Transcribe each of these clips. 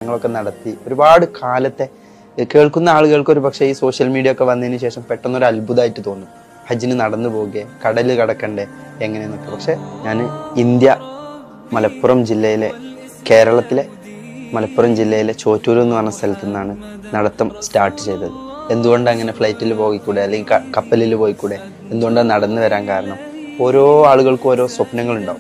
ഞങ്ങളൊക്കെ നടത്തി ഒരുപാട് കാലത്തെ ഏഹ് കേൾക്കുന്ന ആളുകൾക്ക് ഒരു പക്ഷേ ഈ സോഷ്യൽ മീഡിയ ഒക്കെ വന്നതിന് ശേഷം പെട്ടെന്ന് ഒരു അത്ഭുതമായിട്ട് തോന്നും ഹജ്ജിന് നടന്നു പോകെ കടല് കടക്കണ്ടേ എങ്ങനെയെന്നൊക്കെ പക്ഷെ ഞാൻ ഇന്ത്യ മലപ്പുറം ജില്ലയിലെ കേരളത്തിലെ മലപ്പുറം ജില്ലയിലെ ചോറ്റൂർ എന്ന് പറഞ്ഞ സ്ഥലത്തു നിന്നാണ് നടത്തം സ്റ്റാർട്ട് ചെയ്തത് എന്തുകൊണ്ടാണ് അങ്ങനെ ഫ്ലൈറ്റിൽ പോയിക്കൂടെ അല്ലെങ്കിൽ ക- കപ്പലിൽ പോയിക്കൂടെ എന്തുകൊണ്ടാണ് നടന്നു വരാൻ കാരണം ഓരോ ആളുകൾക്കും ഓരോ സ്വപ്നങ്ങളുണ്ടാവും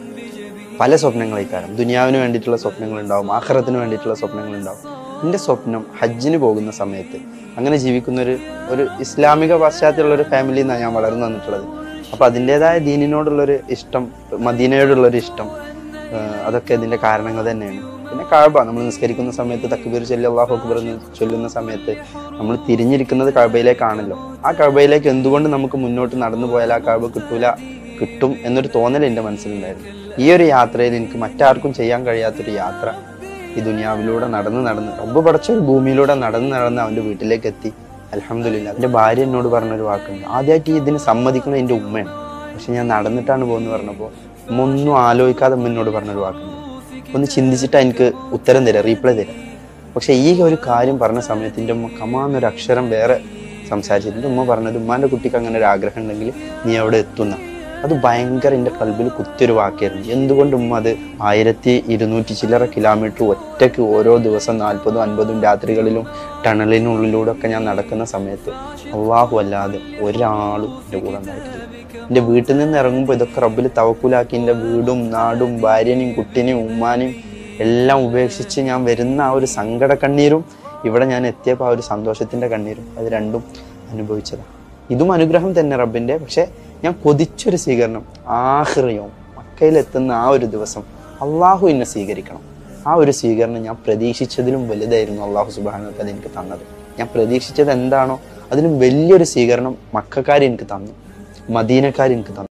പല സ്വപ്നങ്ങളായി കാരണം ദുനിയാവിന് വേണ്ടിയിട്ടുള്ള സ്വപ്നങ്ങളുണ്ടാവും ആഖിറത്തിന് വേണ്ടിയിട്ടുള്ള സ്വപ്നങ്ങളുണ്ടാവും എൻ്റെ സ്വപ്നം ഹജ്ജിന് പോകുന്ന സമയത്ത് അങ്ങനെ ജീവിക്കുന്ന ഒരു ഒരു ഇസ്ലാമിക പശ്ചാത്തലമുള്ള ഒരു ഫാമിലിയിൽ നിന്നാണ് ഞാൻ വളർന്നു വന്നിട്ടുള്ളത് അപ്പോൾ അതിൻ്റെതായ ദീനിനോടുള്ളൊരു ഇഷ്ടം മദീനയോടുള്ളൊരു ഇഷ്ടം ആഹ് അതൊക്കെ ഇതിൻ്റെ കാരണങ്ങൾ തന്നെയാണ് പിന്നെ കാഴ്ബ നമ്മൾ നിസ്കരിക്കുന്ന സമയത്ത് തക്ബീർ ചൊല്ലി അള്ളാഹു അക്ബർ എന്ന് ചൊല്ലുന്ന സമയത്ത് നമ്മൾ തിരിഞ്ഞിരിക്കുന്നത് കഴബയിലേക്കാണല്ലോ ആ കഴബയിലേക്ക് എന്തുകൊണ്ട് നമുക്ക് മുന്നോട്ട് നടന്നു പോയാൽ ആ കഴബ കിട്ടൂല കിട്ടും എന്നൊരു തോന്നൽ എൻ്റെ മനസ്സിലുണ്ടായിരുന്നു ഈ ഒരു യാത്രയിൽ എനിക്ക് മറ്റാർക്കും ചെയ്യാൻ കഴിയാത്തൊരു യാത്ര ഈ ദുനിയാവിലൂടെ നടന്ന് നടന്ന് റബ്ബ് പടച്ച ഒരു ഭൂമിയിലൂടെ നടന്ന് നടന്ന് അവൻ്റെ വീട്ടിലേക്ക് എത്തി അലഹമില്ല എൻ്റെ ഭാര്യ എന്നോട് പറഞ്ഞൊരു വാക്കുണ്ട് ആദ്യമായിട്ട് ഈ ഇതിന് സമ്മതിക്കുന്നത് എൻ്റെ ഉമ്മയാണ് പക്ഷെ ഞാൻ നടന്നിട്ടാണ് പോകുന്നത് പറഞ്ഞപ്പോൾ ഉമ്മ ഒന്നും ആലോചിക്കാതെ ഉമ്മ എന്നോട് പറഞ്ഞൊരു വാക്കുണ്ട് ഒന്ന് ചിന്തിച്ചിട്ടാ എനിക്ക് ഉത്തരം തരാം റീപ്ലൈ തരാം പക്ഷെ ഈ ഒരു കാര്യം പറഞ്ഞ സമയത്ത് എൻ്റെ ഉമ്മ കമാന്നൊരു അക്ഷരം വേറെ സംസാരിച്ചിട്ടുണ്ട് ഉമ്മ പറഞ്ഞത് ഉമ്മാൻ്റെ കുട്ടിക്ക് അങ്ങനെ ഒരു ആഗ്രഹം ഉണ്ടെങ്കിൽ നീ അവിടെ എത്തുന്ന അത് ഭയങ്കര എൻ്റെ കൽബിൽ കുത്തിയൊരു വാക്കായിരുന്നു എന്തുകൊണ്ട് ഉമ്മ അത് ആയിരത്തി ഇരുന്നൂറ്റി ചില്ലറ കിലോമീറ്റർ ഒറ്റയ്ക്ക് ഓരോ ദിവസം നാൽപ്പതും അൻപതും രാത്രികളിലും ടണലിനുള്ളിലൂടെ ഒക്കെ ഞാൻ നടക്കുന്ന സമയത്ത് അള്ളാഹു അല്ലാതെ ഒരാളും എൻ്റെ കൂടെ ഉണ്ടായിട്ടില്ല എൻ്റെ വീട്ടിൽ നിന്ന് ഇറങ്ങുമ്പോൾ ഇതൊക്കെ റബ്ബിൽ തവക്കുലാക്കി എൻ്റെ വീടും നാടും ഭാര്യനെയും കുട്ടിനെയും ഉമ്മാനെയും എല്ലാം ഉപേക്ഷിച്ച് ഞാൻ വരുന്ന ആ ഒരു സങ്കട കണ്ണീരും ഇവിടെ ഞാൻ എത്തിയപ്പോൾ ആ ഒരു സന്തോഷത്തിൻ്റെ കണ്ണീരും അത് രണ്ടും അനുഭവിച്ചതാണ് ഇതും അനുഗ്രഹം തന്നെ റബ്ബിൻ്റെ പക്ഷേ ഞാൻ കൊതിച്ചൊരു സ്വീകരണം ആഹ്റിയോ മക്കയിലെത്തുന്ന ആ ഒരു ദിവസം അള്ളാഹു എന്നെ സ്വീകരിക്കണം ആ ഒരു സ്വീകരണം ഞാൻ പ്രതീക്ഷിച്ചതിലും വലുതായിരുന്നു അള്ളാഹു സുബാനൊക്കെ അത് എനിക്ക് തന്നത് ഞാൻ പ്രതീക്ഷിച്ചത് എന്താണോ അതിലും വലിയൊരു സ്വീകരണം മക്കാർ എനിക്ക് തന്നു മദീനക്കാർ എനിക്ക് തന്നു